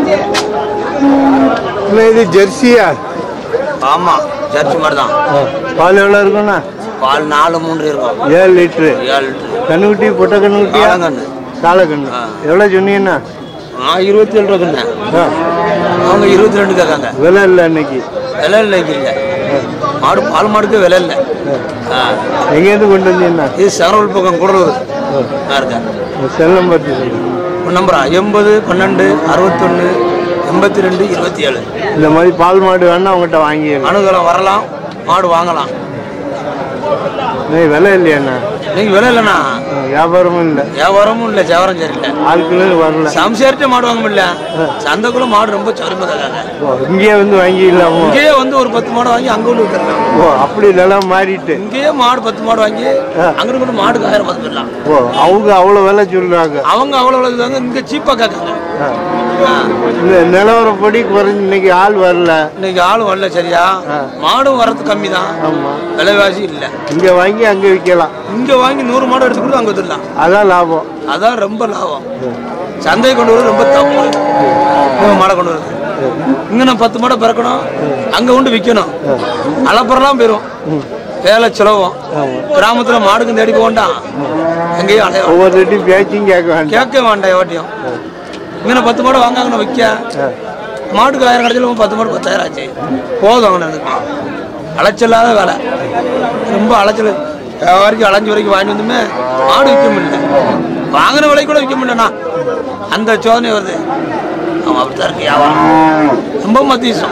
அண்ணா, இது ஜெர்சியா ஆமா ஜர்சி மாதிரி தான் பால் எவ்வளோ இருக்கும்ண்ணா பால் நாலு மூன்று இருக்கும் ஏழு லிட்ரு ஏழு லிட்டரு. கண்ணுக்குட்டி பொட்டை கண்ணுக்குட்டியா காளங்கண்ணு. காலக்கண்ணு ஆ. எவ்வளோ சொன்னீங்கண்ணா நான் இருபத்தி ஏழு ரூபா சொன்னேன் ஆ, அவங்க இருபத்தி ரெண்டு கேட்காங்க விலை இல்லை அன்னைக்கு விலை இல்லை இங்க இல்லை மாடு பால் மாடுக்கு விலை இல்லை ஆ. எங்கேருந்து கொண்டு வந்தீங்கண்ணா இது சரவல் பக்கம் கூடலூர் நான் இருக்கேன் செல் நம்பர் சொல்லுங்க. உன் நம்பரா எண்பது பன்னெண்டு அறுபத்தொன்று எண்பத்தி ரெண்டு இருபத்தி ஏழு இந்த மாதிரி பால் மாடு வேணா அவங்ககிட்ட வாங்கிடலாம் அணுகலம் வரலாம் மாடு வாங்கலாம் இன்னைக்கு விலை இல்லையாண்ணா நீங்க விலை இல்லைண்ணா ஆ, வியாபாரமும் இல்லை வியாபாரமும் இல்லை வியாபாரம் சரியில்லை ஆட்களும் வரல சம்சாரிட்ட மாடு வாங்க முடியல சந்தைக்குள்ள மாடு ரொம்ப சரும இருக்காங்க ஓ, இங்கேயே வந்து வாங்கிக்கலாமோ இங்கேயே வந்து ஒரு பத்து மாடு வாங்கி அங்க உள்ள விட்டுறலாம் ஓ அப்படி நிலம் மாறிட்டு இங்கேயே மாடு பத்து மாடு வாங்கி அங்கிட்டு கொண்டு மாடுக்கு ஆயிரம் பத்து போயிடலாம் ஓ அவங்க அவ்வளோ விலை சொல்றாங்க அவங்க அவ்வளவு இருக்காங்க இங்க சீப்பா கேட்காங்க ஆ. இந்த நிலவரப்படி குறைஞ்சு இன்னைக்கு ஆள் வரல இன்னைக்கு ஆள் வரல சரியா மாடும் வரது கம்மி தான் ஆமா விலைவாசி இல்லை இங்க வாங்கி அங்க விற்கலாம் இங்க வாங்கி நூறு மாடு எடுத்துக்கிட்டு அங்க வந்துடலாம் அதான் லாபம் அதான் ரொம்ப லாபம் சந்தை கொண்டு வரது ரொம்ப தப்பு இவங்க மாடை கொண்டு வருது இங்க நான் பத்து மாடை பிறக்கணும் அங்க கொண்டு விற்கணும் அளப்புறலாம் போயிரும் வேலை சுலபம் கிராமத்துல மாடுக்கும் தேடி போக வேண்டாம் எங்கேயும் அலைய வேண்டாம். ஒவ்வொரு ரெட்டி பேச்சும் கேட்க வேண்டாம் கேட்க வேண்டாம் எவாட்டியும் இங்க நான் பத்து மாடு வாங்காங்கன்னு விற்க மாட்டுக்கு ஆயிரம் கிடைச்சல பத்து மாடு பத்தாயிரம் ஆச்சு போதும் அவனுக்கு அலைச்சலாத வேலை ரொம்ப அலைச்சல் வரைக்கும் அலைஞ்சு வரைக்கும் வாங்கி வந்துமே மாடு விற்க முடியல வாங்கின விலை கூட விற்க முடியலண்ணா அந்த சோதனை வருது அவன் அப்படித்தான் இருக்கு வியாபாரம் ரொம்ப மத்தியசம்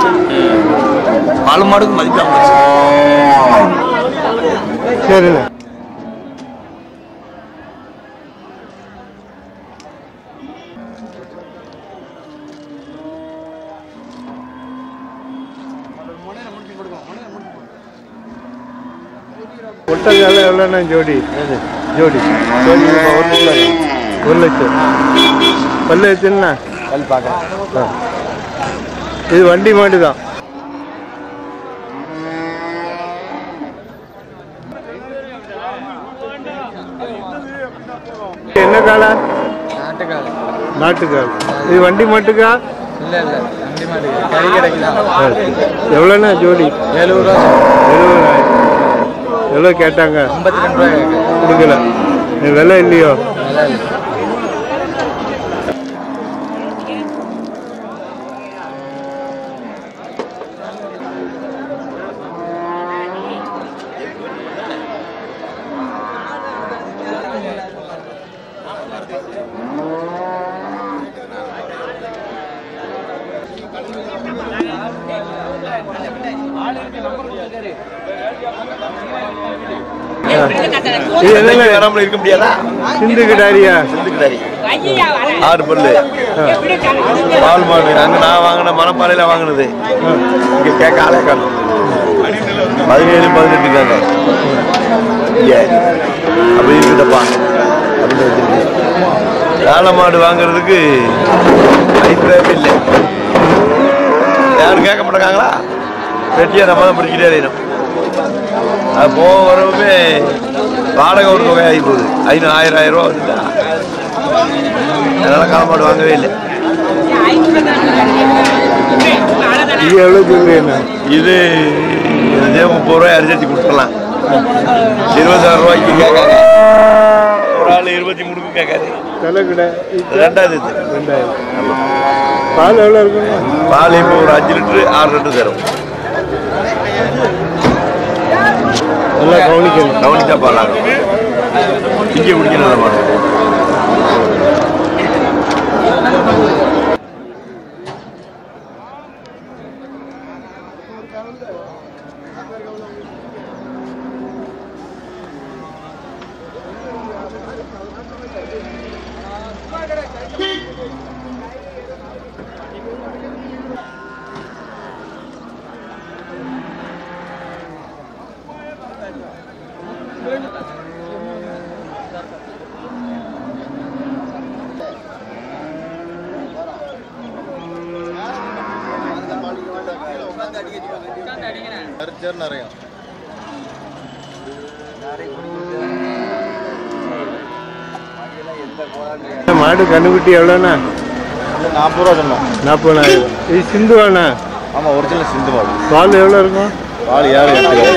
பால் மாடுக்கு மதிப்பாக போச்சு சரிண்ணே ஒட்டக்கால எவ்வளோண்ணா ஜோடி ஜோடி ஜோடி இப்போ ஒரு லட்சம் ஒரு லட்சம் பல்லு வச்சுண்ணா பல் பார்க்குறேன் இது வண்டி மாடு தான் என்ன காலா நாட்டுக்கால் நாட்டுக்கால் இது வண்டி மாட்டுக்கா இல்லை இல்லை வண்டி மாடு கறி கிடைக்குதா எவ்வளோண்ணா ஜோடி ஏழு ரூபா எழுபதாயிரம் எவ்வளோ கேட்டாங்க ஐம்பத்தி ரெண்டு ரூபாய் கொடுக்கல இது விலை இல்லையோ இது என்ன வராமல் இருக்க முடியாதா சிந்து கிடாரியா செந்துக்கிட்டாரி ஆறு பல்லு பால் மாடு அங்கே நான் வாங்கின மரப்பாறையில் வாங்கினது இங்கே கேட்க ஆளே காணும் பதினேழு பதினெட்டுக்காங்க இங்கே அப்படி இருக்குதப்பா அப்படின்னு வச்சிருக்கு வேலை மாடு வாங்குறதுக்கு அபிப்பிராயமே இல்லை யாரும் கேட்க மாட்டாங்களா வெட்டியாக நம்ம தான் பிடிச்சிட்டே அறியணும் அது போக வரவுமே வாடகை ஒரு தொகை ஆகி போகுது ஐநூறு ஆயிரம் ஆயிரம் ரூபா வந்துட்டா அதனால காலமாடு வாங்கவே இல்லை இது எவ்வளோ சொல்லுங்க இது இதே முப்பது ரூபாய் அரிசி கொடுத்துடலாம் இருபதாயிரம் ரூபாய்க்கு கேட்காங்க ஒரு ஆள் இருபத்தி மூணுக்கு கேட்காது தலை கடை ரெண்டாவது இது. ரெண்டாயிரம் பால் எவ்வளோ இருக்குங்க பால் இப்போ ஒரு அஞ்சு லிட்டரு ஆறு லிட்டரு தரும் நல்லா கவனிக்கணும் கவனிச்சா பாலாகும் இங்கே குடிக்க நல்ல மாடு மாடு கண்ணுக்குட்டி எவ்வளோண்ணா நாற்பது ரூபா சொன்னோம் நாற்பதாயிரம் இது சிந்துவாண்ணா ஆமாம் ஒரிஜினல் சிந்து பால் பால் எவ்வளோ இருக்கும் பால் ஏழு எட்டு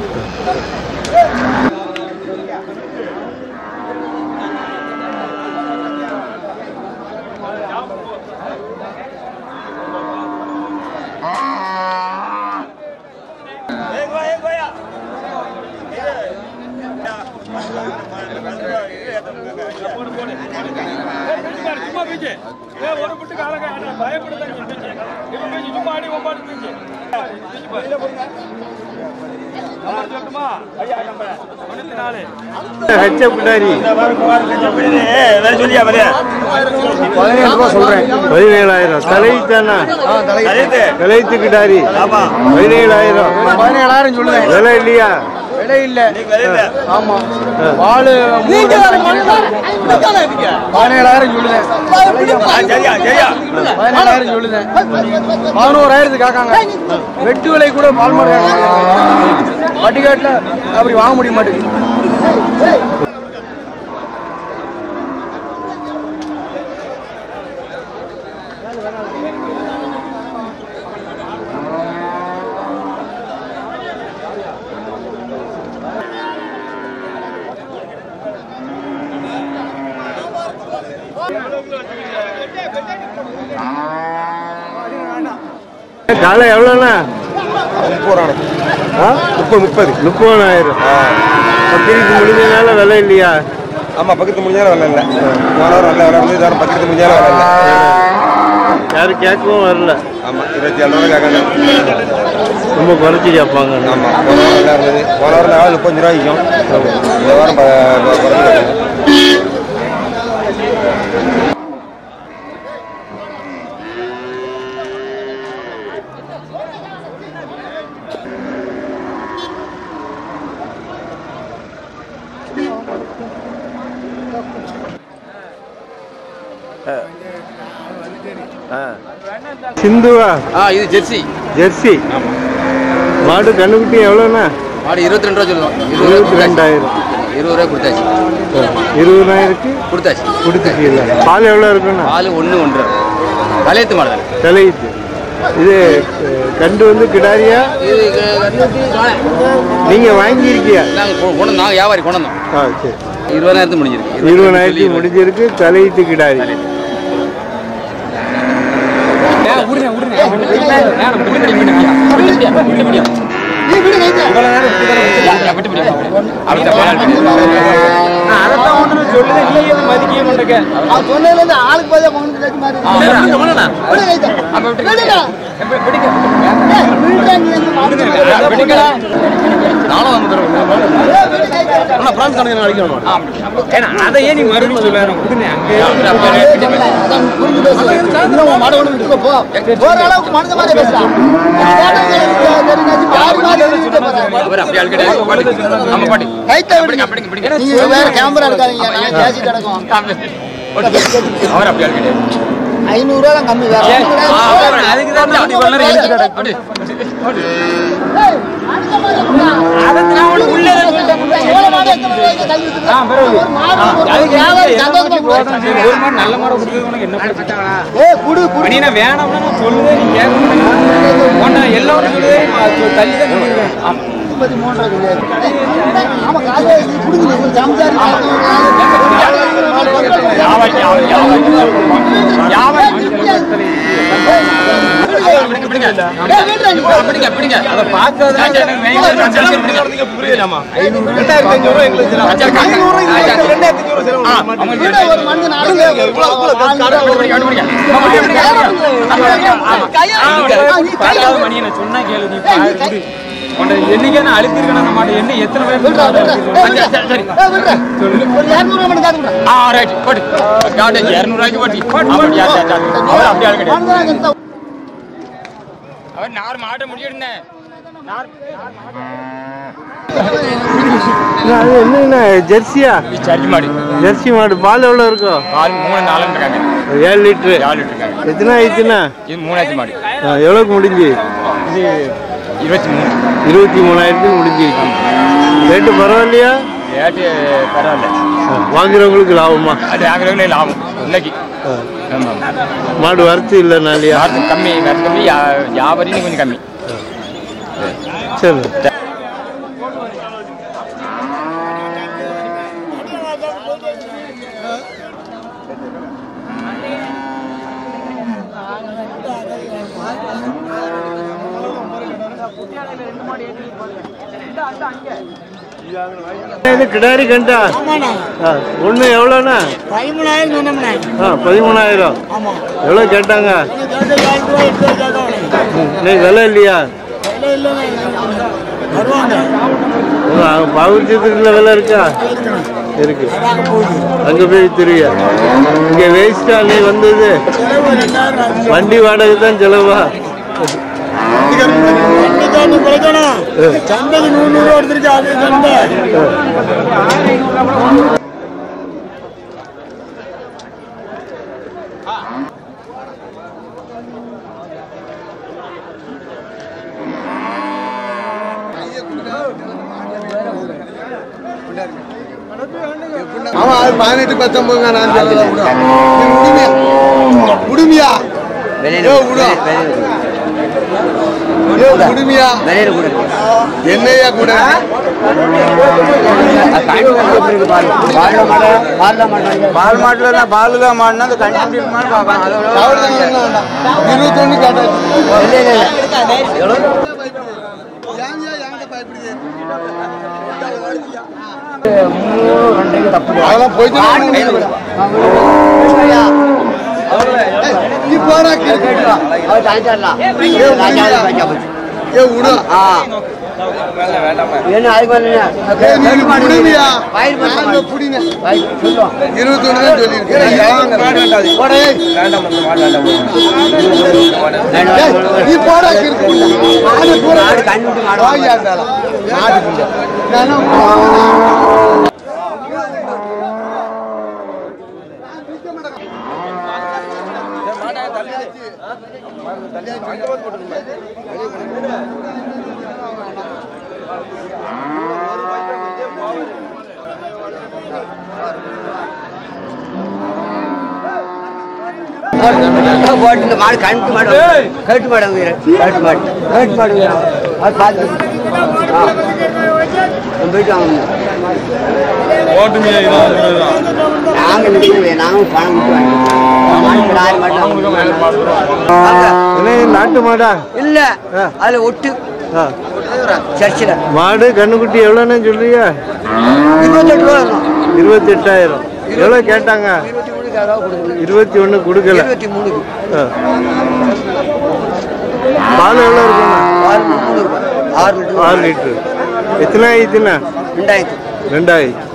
ஹெச்எப் கிடாரி சொல்லியா பதியா பதினேழு ரூபா சொல்கிறேன் பதினேழாயிரம் தலைத்தானா தலைத்து கிடாரி பதினேழாயிரம் பதினேழாயிரம் சொல்லுவேன் விலை இல்லையா விலை இல்ல ஆமா பால் பதினேழாயிரம் சொல்லுதேன் சரியா சரியா பதினேழாயிரம் சொல்லுதேன் பதினோராயிரத்துக்கு காக்காங்க வெட்டு விலை கூட பால் மாடு பட்டிக்காட்டில் அப்படி வாங்க முடிய மாட்டேங்குது காலை எவ்வளோண்ணா முப்பது ஆ முப்பது முப்பது முப்பதாயிரம் பத்திரிக்கை முடிஞ்சதுனால விலை இல்லையா ஆமாம் பக்கத்து முடிஞ்சாலும் வேலை இல்லை போன வாரம் நல்ல வேலை இருந்தது இந்த வாரம் பக்கத்து முடிஞ்சாலும் வேலை இல்லை யாரும் கேட்கவும் வரல ஆமாம் இருபத்தி ஏழு ரூபா கேட்காங்க ரொம்ப குறைச்சி கேட்பாங்க ஆமாம் போன வாரம் நல்லா இருந்தது போன வாரம் நாலு முப்பத்தஞ்சு ரூபாய்க்கும் இந்த வாரம் ப- ப- குறைஞ்சு கேட்காங்க சிந்துவா ஆ இது ஜெர்சி ஜெர்சி மாடு கண்ணுக்குட்டி எவ்வளோண்ணா மாடு இருபத்தி ரெண்டு ரூபா சொல்லுவோம் இருபத்தி ரெண்டாயிரம் இருபது ரூபா கொடுத்தாச்சு இருபதாயிரக்கு கொடுத்தாச்சு கொடுத்துட்டீங்களா பால் எவ்வளோ இருக்குண்ணா பால் ஒன்று ஒன்று கலையத்து மாடு தானே தலையுது இது அஹ், கண்டு வந்து கிடாரியா இது க- கண்ணுக்குட்டி காளை. நீங்க வாங்கியிருக்கியா நாங்கள் கொ- கொண்டு நாங்கள் வியாபாரி கொண்டு வந்தோம் ஆ சரி இருபதாயிரத்து முடிஞ்சிருக்கு இருபதாயிரத்தி முடிஞ்சிருக்கு தலையீட்டு கிடாரி நானும் வந்துடுறோம் ஆனால் பிரான்ஸ் கணக்கு அடிக்கணும் அவர் அப்படி ஆள் கிடையாது பாட்டி. ஆமா பாட்டி பிடிங்க, பிடிங்க, பிடிங்க. வேற கேமரா இருக்காதீங்க நான் பேசி கிடக்கும் அவர் அப்படி ஆள் கிடையாது ஐநூறு ரூபா தான் கம்மி வேற ஒண்ணும் கிடையாது. ஆ, அப்புறம் அதுக்கு தான் அப்படி இவ்வளவு நேரம் இழுத்துட்டு கிடக்கு. அப்படி. ஏய், அடுத்த மாடு இருக்கா? எவ்வளவு மாடு எத்தனை ரூபாய்க்கு தள்ளி வித்துருக்க? ஒரு மாடு ஒரு வியாபாரி சந்தோஷமா போகுது. ஏய், குடு, குடு. முப்பத்தி மூன்றரை கிடையாது. ஆமா, காலையில இது குடுங்க, இது சம்சாரி பிடிங்க, பிடிங்க. ஏய், வீட்டுல நீ போ. பிடிங்க, பிடிங்க. அதை பார்க்காத எனக்கு மெயின் சரி, பிடிங்க. புரியலாமா ரெண்டாயிரத்தி அஞ்சூறு ரூபா எங்களுக்கு செலவு. சரி, காக்க. ஐநூறு ரூபாய் ஆ, எங்களுக்கு ரெண்டாயிரத்தி அஞ்சூறு ரூபா செலவு. ஆ, அவங்களுக்கு வீட்டுல ஒரு மனுஷன் நாளைக்கு இவ்வளவு, இவ்வளவு காசு ஆ, காசு பிடிங்க, பிடிங்க, பிடிங்க, பிடிங்க. ஆமா, கையை ஆ, நீ கையை நீ கையை மணி என்ன சொன்னா கேளு நீ ஏய், நீ கை- உன்னை என்னைக்கு நான் அழுத்திருக்கேன் அந்த மாட்டை என்ன எத்தனை பேர் விட்றா, விட்றா. ஏய், விட்றா. சரி, சரி. ஏய், விட்றா. ஒரு இருநூறு ரூபா மட்டும் காத்து விட்றா. ஆ, ரைட், போடு. காட்டு, இருநூறுவாய்க்கு போட்டு. அப்படி, ஆ, சரி, சரி. அவர் அப்படி ஆள் கிடையாது. மனுஷன் எந்த அவர் நார் மாட்டை முடிச்சிடுனே அது என்னண்ணா ஜெர்சியா சரி மாடு ஜெர்சி மாடு பால் எவ்வளோ இருக்கும் பால் மூணு நாலு இருக்காங்க ஏழு லிட்டரு நாலு இருக்காங்க எத்தனை ஆயிடுச்சுண்ணா இது மூணாயிரத்தி மாடு ஆ, எவ்வளோக்கு முடிஞ்சு இது இருபத்தி மூணு இருபத்தி மூணாயிரத்துக்கு முடிஞ்சிருக்கு ரேட்டு பரவாயில்லையா ரேட்டு பரவாயில்ல ஆ, வாங்குறவங்களுக்கு லாபமா அது ஆகிறவங்களே லாபம் இன்னைக்கு ஆ. ஆமாம் மாடு வரத்து இல்லைனாலியா மார்க்கு கம்மி வேறு கம்மி யா- வியாபாரியும் கொஞ்சம் கம்மி சரி இது கிடாரி கண்டா ஆ, ஒண்ணு எவ்வளோண்ணா பதிமூணாயிரம் சொன்னோம்ண்ணே ஆ பதிமூணாயிரம் ஆமாம் எவ்வளோ கேட்டாங்க கேட்டு ஏழு ரூபா எட்டு ரூபா கேட்கணும் இன்னைக்கு விலை இல்லையா இல்லை இல்லைண்ணே வருவாங்க பாவூர்ச்சத்துக்குள்ள விலை இருக்கா இருக்கு அங்க போய் திரியா இங்க வேஸ்டா நீ வந்தது வண்டி வாடகை தான் செலவா வண்டிக்காரனு பிழைக்கணும் சந்தைக்கு நூறு நூறு எடுத்துருக்கு அது சந்தை ஆமா அது பதினெட்டு பத்தொன்பதுங்க நான் சொல்றேன் குடுமியா ஏ விடு ஏ குடுமியா என்னையா கூட பால் மாட்டுல பால் தான் மாடினா அந்த கண்டிப்பாக மாடு பார்க்கலாம் அதோட இருபத்தொன்னு கேட்டாச்சு அதெல்லாம் போயிட்டு நீ போடா ஏ விடு ஏ நீ குடுமியா நாங்க புடிங்க இருபத்தொன்னு தான் சொல்லியிருக்கேன் போடா ஏய். ஏய், நீ போடா கிறுக்கு. மாடு பூரா வாங்கியா இருந்தாலும். மாடு புள்ள. நானா போட்டு இந்த மாடு கழுத்து மாடு கழுத்து மாடு அவங்க கழுத்து மாடு கழுத்து மாடு அது பார்த்து ஆ போயிட்டு வாங்க நாங்கள் நிற்கிறோம் நாங்களும் பணம் கொடுத்து வாங்கிக்கிறோம் என்ன நாட்டு மாடா இல்ல அதுல ஒட்டு ஆ. சர்ச்சில் மாடு கண்ணுக்குட்டி எவ்வளோன்னு சொல்றியா இருபத்தெட்டு ரூபா இருக்கும் இருபத்தி எட்டாயிரம் எவ்வளோ கேட்டாங்க இருபத்தி மூணுக்கு அளவு கொடுக்கணும் இருபத்தி ஒன்று கொடுக்கல இருபத்தி மூணுக்கு ஆ. பால் எவ்வளோ இருக்குண்ணா ஆறு மூணு ரூபாய் ஆறு லிட்டர் ஆறு லிட்டரு எத்தனை ஆயிடுச்சுண்ணா ரெண்டாயிரத்து ரெண்டாயிரம்